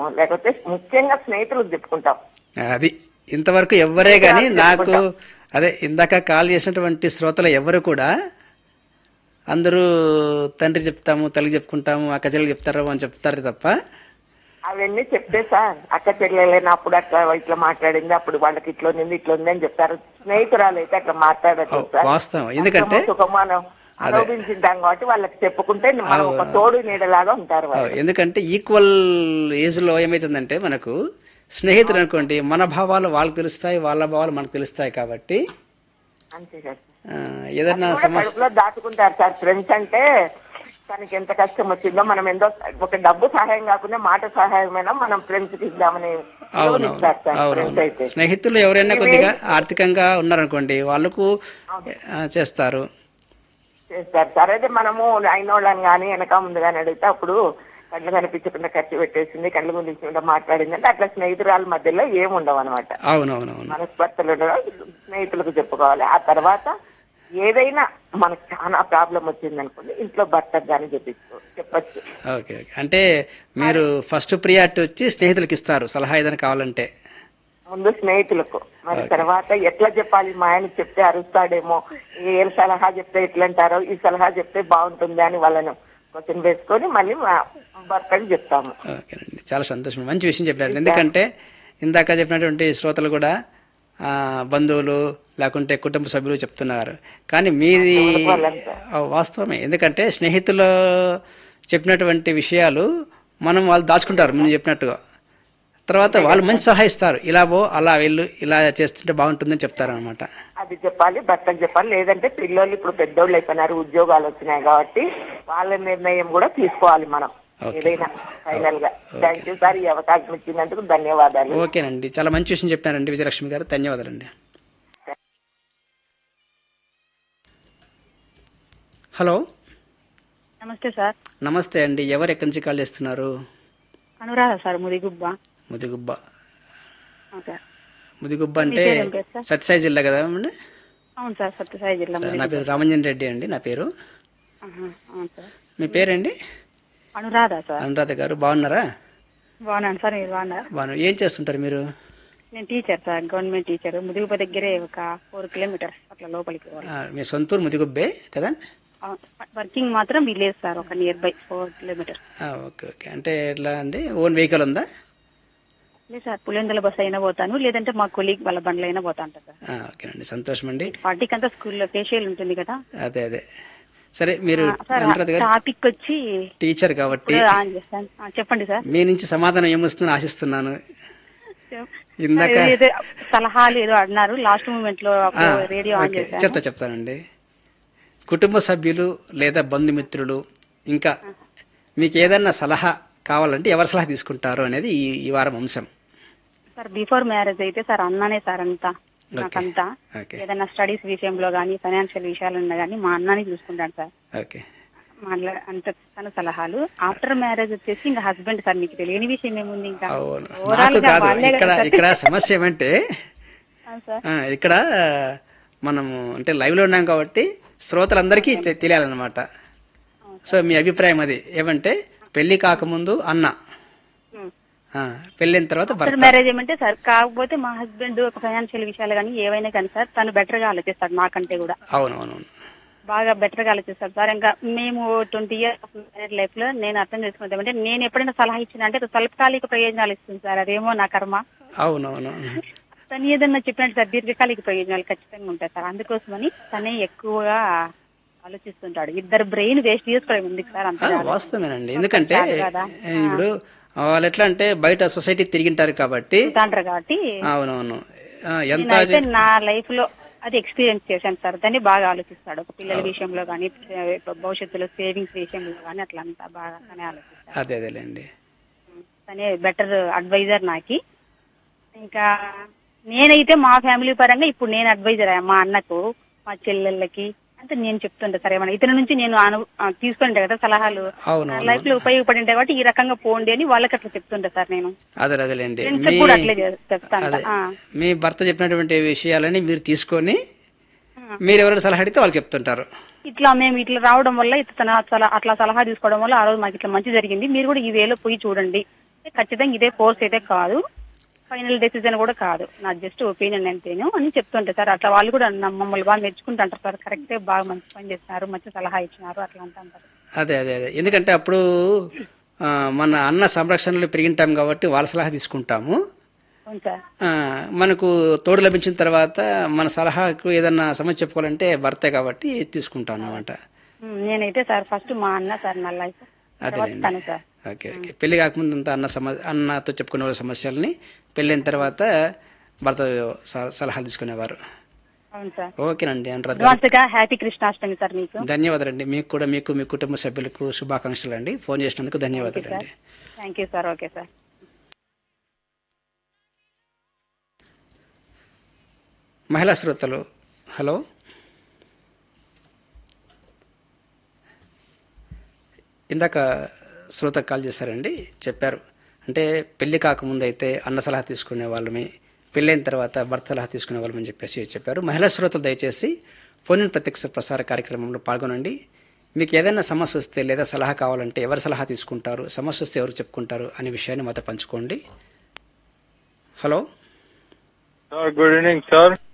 చెప్పుకుంటాము లేకపోతే ముఖ్యంగా స్నేహితులకు చెప్పుకుంటాం అది ఇంతవరకు ఎవ్వరే గాని నాకు అదే ఇందాక కాల్ చేసినటువంటి శ్రోతలు ఎవ్వరు కూడా అందరూ తండ్రి చెప్తాము తల్లి చెప్పుకుంటాము అక్క చెల్లెలు చెప్తారు అని చెప్తారు తప్ప అవన్నీ చెప్తే సార్ అక్క చెల్లెలైనా అప్పుడు అట్లా ఇట్లా మాట్లాడింది అప్పుడు వాళ్ళకి ఇట్లా ఉంది ఇట్లా ఉంది అని చెప్తారు స్నేహితురాలు అయితే అట్లా మాట్లాడచ్చు సార్ వాస్తవం ఎందుకంటే కష్టమో సుఖమో మనం అనుభవించుంటాం కాబట్టి వాళ్ళకి చెప్పుకుంటే మనం ఒక తోడు నీడలాగా ఉంటారు వాళ్ళు ఎందుకంటే ఈక్వల్ ఏజ్ లో ఏమైతుందంటే మనకు స్నేహితులు అనుకోండి మన భావాలు వాళ్ళకి తెలుస్తాయి వాళ్ళ భావాలు మనకు తెలుస్తాయి కాబట్టి అంతే కదా ఆ, ఏదన్నా కూడా సమస్య కడుపులో దాచుకుంటారు సార్ ఫ్రెండ్స్ అంటే తనకి ఎంత కష్టం వచ్చిందో మనం ఎంతో ఒక డబ్బు సహాయం కాకుండా మాట సహాయమైనా మనం ఫ్రెండ్స్ కి ఇద్దామని అవునవును ఇస్తారు సార్ ఫ్రెండ్స్ అవునవును అయితే స్నేహితులు ఎవరైనా కొద్దిగా ఆర్థికంగా ఉన్నారనుకోండి వాళ్ళకు ఆ, చేస్తారు చేస్తారు సార్ అయితే మనము అయిన వాళ్ళని కానీ వెనక ముందు కానీ అడిగితే అప్పుడు కళ్ళు కనిపించకుండా ఖర్చు పెట్టేసింది కళ్ళు గురించకుండా మాట్లాడింది అంటే అట్లా స్నేహితురాల మధ్యలో ఏముండవు అనమాట అవునవునవును మనస్పర్ధలు ఉండవు, స్నేహితులకు చెప్పుకోవాలి ఆ తర్వాత ఏదైనా మనకు చాలా ప్రాబ్లం వచ్చింది అనుకోండి ఇంట్లో భర్తకు కానీ చెప్పచ్చు చెప్పచ్చు ఓకే ఓకే అంటే మీరు ఫస్ట్ ప్రియారిటీ వచ్చి స్నేహితులకు ఇస్తారు సలహా ఏదైనా కావాలంటే ముందు స్నేహితులకు మరి తర్వాత ఎట్లా చెప్పాలి మా ఆయనకి చెప్తే అరుస్తాడేమో ఏ సలహా చెప్తే ఎట్లా అంటారో ఈ సలహా చెప్తే బాగుంటుంది అని వాళ్ళను క్వశ్చన్ వేసుకొని మళ్ళీ మా భర్తకి చెప్తాము ఓకేనండి చాలా సంతోషం మంచి విషయం చెప్పారు ఎందుకంటే ఇందాక చెప్పినటువంటి శ్రోతలు కూడా ఆ, బంధువులు లేకుంటే కుటుంబ సభ్యులు చెప్తున్నారు కానీ మీది ఆ, వాస్తవమే ఎందుకంటే స్నేహితులు చెప్పినటువంటి విషయాలు మనం వాళ్ళు దాచుకుంటారు మీరు చెప్పినట్టుగా తర్వాత వాళ్ళు మంచి సలహా ఇస్తారు ఇలా పో అలా వెళ్ళు ఇలా చేస్తుంటే బాగుంటుందని చెప్తారు అనమాట అది చెప్పాలి భర్తకు చెప్పాలి లేదంటే పిల్లలు ఇప్పుడు పెద్దోళ్ళు అయిపోయినారు ఉద్యోగాలు వచ్చినాయి కాబట్టి వాళ్ళ నిర్ణయం కూడా తీసుకోవాలి మనం Okay. ఏదైనా ఫైనల్ గా థ్యాంక్ యూ సార్ ఈ అవకాశం ఇచ్చినందుకు ధన్యవాదాలు ఓకేనండి చాలా మంచి విషయం చెప్పారండి విజయలక్ష్మి గారు ధన్యవాదాలండి హలో నమస్తే సార్ నమస్తే అండి ఎవరు ఎక్కడి నుంచి కాల్ చేస్తున్నారు అనురాధ సార్ ముదిగుబ్బ ముదిగుబ్బ ఓకే ముదిగుబ్బ అంటే మీ పేరు ఏం పేరు సార్? సత్యసాయి జిల్లా కదా అండి అవును సార్ సత్యసాయి జిల్లా సార్, నా ముదిగుబ్బ. పేరు రామంజన్ రెడ్డి అండి నా పేరు ఆహా, అవును సార్ మీ పేరండి అనురాధ సార్ అనురాధ గారు బాగున్నారా బాగున్నాను సార్ మీరు బాగున్నారు బాగున్నారు ఏం చేస్తుంటారు మీరు నేను teacher sir government teacher Mudigubba దగ్గరే ఒక ఫోర్ కిలోమీటర్స్ అట్లా లోపలికి పోవాలి ఆ, మీ సొంతూరు ముదిగుబ్బే కదా అవును. వర్కింగ్ మాత్రం విలేజ్ సార్ ఒక నియర్ బై ఫోర్ కిలోమీటర్స్ ఆ, ఓకే ఓకే అంటే ఎట్లా అండి ఓన్ వెహికల్ ఉందా లేదు సార్ పులిందల బస్ అయినా పోతాను లేదంటే మా కొలీగ్ వాళ్ళ బండ్లు అయినా పోతా ఉంటా సార్ ఆ, ఓకేనండి సంతోషం అండి ఫార్టీకి అంతా స్కూల్లో ఫేషియల్ ఉంటుంది కదా అదే అదే సరే మీరు ఆ, సార్ అనురాధ గారు టాపిక్ వచ్చి టీచర్ కాబట్టి ఇప్పుడు ఆన్ చేస్తాను ఆ, చెప్పండి సార్ మీ నుంచి సమాధానం ఏమొస్తుందని ఆశిస్తున్నాను ఇందాక ఏదో సలహాలు ఏదో అన్నారు లాస్ట్ మూమెంట్ లో ఆ, అప్పుడు రేడియో ఆన్ ఓకే చేశాను చెప్తా చెప్తానండి కుటుంబ సభ్యులు లేదా బంధుమిత్రులు ఇంకా మీకు ఏదన్నా సలహా కావాలంటే ఎవరి సలహా తీసుకుంటారు అనేది ఈ ఈ వారం అంశం సార్ బిఫోర్ మ్యారేజ్ అయితే సార్ అన్ననే సార్ అంతా నాకంతా ఓకే ఏదైనా స్టడీస్ విషయంలో కానీ ఫైనాన్షియల్ విషయాలున్నా కానీ మా అన్నని చూసుకుంటాను సార్ ఓకే మాట్లా అంత తన సలహాలు ఆఫ్టర్ మ్యారేజ్ వచ్చేసి ఇంకా హస్బెండ్ సార్ మీకు తెలియని విషయం ఏముంది ఇంకా అవును Overall నాకు గా కాదు వాళ్ళే ఇక్కడ కదా సార్. ఇక్కడ సమస్య ఏమంటే ఆ, సార్ ఆ, ఇక్కడ మనము అంటే లైవ్ లో ఉన్నాం కాబట్టి శ్రోతలందరికీ తె- తెలియాలన్నమాట సో మీ అభిప్రాయం అది ఏమంటే పెళ్లి కాకముందు అన్న ఉమ్. ఆ, పెళ్ళైన తర్వాత ఆఫ్టర్ భర్త మ్యారేజ్ ఏమంటే సార్ కాకపోతే మా హస్బెండ్ ఒక ఫైనాన్షియల్ విషయాలు కానీ ఏవైనా కానీ సార్ తను బెటర్ గా ఆలోచిస్తాడు నాకంటే కూడా అవునవునవును బాగా బెటర్ గా ఆలోచిస్తారు సార్ ఇంకా మేము ట్వంటీ ఇయర్స్ మ్యారేడ్ లైఫ్ లో నేను అర్థం చేసుకున్నది ఏమంటే నేను ఎప్పుడైనా సలహా ఇచ్చిన అంటే అది స్వల్పకాలిక ప్రయోజనాలు ఇస్తుంది సార్ అదేమో నా కర్మ అవునవునవును తను ఏదన్నా చెప్పినట్టు సార్ దీర్ఘకాలిక ప్రయోజనాలు ఖచ్చితంగా ఉంటాయి సార్ అందుకోసమని తనే ఎక్కువగా ఆలోచిస్తుంటాడు ఇద్దరు బ్రెయిన్ వేస్ట్ చేసుకోవడం ఎందుకు సార్ అంత ఆ, వాస్తవేనండి ఎందుకంటే కదా. ఏ, ఇప్పుడు వాళ్ళు ఎట్లా అంటే బయట సొసైటీ తిరిగింటారు కాబట్టి అంటారు కాబట్టి అవునవును ఆ, ఎంత నేనైతే నా లైఫ్ లో అది ఎక్స్పీరియన్స్ చేశాను సార్ దాన్ని బాగా ఆలోచిస్తాడు ఒక పిల్లల విషయంలో కానీ భవిష్యత్తులో సేవింగ్స్ విషయంలో కానీ అట్లా అంతా బాగా తనే ఆలోచిస్తాడు అదే అదేలేండి తనే బెటర్ అడ్వైజర్ నాకి ఇంకా నేనైతే మా ఫ్యామిలీ పరంగా ఇప్పుడు నేను అడ్వైజర్ మా అన్నకు మా చెల్లెళ్ళకి అంటే నేను చెప్తుంటా సరే మన ఇతని నుంచి నేను అను తీసుకుంటా కదా సలహాలు అవును లైఫ్ లో ఉపయోగపడి ఉంటాయి కాబట్టి ఈ రకంగా పోండి అని వాళ్ళకి అట్లా చెప్తుంటా సార్ నేను అదే అదేలేండి ఫ్రెండ్స్ మీ కూడా అట్లే చే- చెప్తాను అదే ఆ. మీ భర్త చెప్పినటువంటి విషయాలని మీరు తీసుకొని మీరు ఎవరైనా సలహా అడిగితే వాళ్ళు చెప్తుంటారు ఇట్లా మేము ఇట్లా రావడం వల్ల ఇతను సలహా అట్లా సలహా తీసుకోవడం వల్ల ఆ రోజు మాకు ఇట్లా మంచి జరిగింది మీరు కూడా ఈ వేలో పోయి చూడండి ఖచ్చితంగా ఇదే కోర్స్ అయితే కాదు ఫైనల్ డెసిజన్ కూడా కాదు నా జస్ట్ ఒపీనియన్ అంతేను అని చెప్తుంటే సార్ అట్లా వాళ్ళు కూడా నమ్మ- మమ్మల్ని బాగా మెచ్చుకుంటుంటారు సార్ కరెక్టే బాగా మంచి పని చేస్తున్నారు మంచి సలహా ఇచ్చినారు అట్లా అంటారు అదే అదే అదే ఎందుకంటే అప్పుడు ఆ, మన అన్న సంరక్షణలో పెరిగింటాం కాబట్టి వాళ్ళ సలహా తీసుకుంటాము అవును సార్ ఆ, మనకు తోడు లభించిన తర్వాత మన సలహాకు ఏదన్నా సమస్య చెప్పుకోవాలంటే భర్తే కాబట్టి తీసుకుంటాం అన్నమాట ఉమ్, నేనైతే సార్ ఫస్ట్ మా అన్న సార్ నా లైఫ్ తర్వాత అదేలేండి తను సార్ ఓకే ఓకే పెళ్లి కాకముందు అంతా అన్న సమ అన్నతో చెప్పుకునే వాళ్ళ సమస్యల్ని పెళ్ళైన తర్వాత భర్త స- సలహాలు తీసుకునేవారు అవును సార్ ఓకేనండి అనురాధ గారు. అడ్వాన్స్ గా హ్యాపీ కృష్ణాష్టమి సార్ మీకు ధన్యవాదాలండి మీకు కూడా మీకు మీ కుటుంబ సభ్యులకు శుభాకాంక్షలు అండి ఫోన్ చేసినందుకు ధన్యవాదాలండి thank you sir okay sir మహిళా శ్రోతలు హలో ఇందాక శ్రోత కాల్ చేశారండి చెప్పారు అంటే పెళ్లి కాకముందు అయితే అన్న సలహా తీసుకునే వాళ్ళమి పెళ్ళైన తర్వాత భర్త సలహా తీసుకునే వాళ్ళమని చెప్పేసి చెప్పారు మహిళా శ్రోతలు దయచేసి ఫోన్ ఇన్ ప్రత్యక్ష ప్రసార కార్యక్రమంలో పాల్గొనండి మీకు ఏదైనా సమస్య వస్తే లేదా సలహా కావాలంటే ఎవరి సలహా తీసుకుంటారు సమస్య వస్తే ఎవరు చెప్పుకుంటారు అనే విషయాన్ని మాతో పంచుకోండి hello sir good evening sir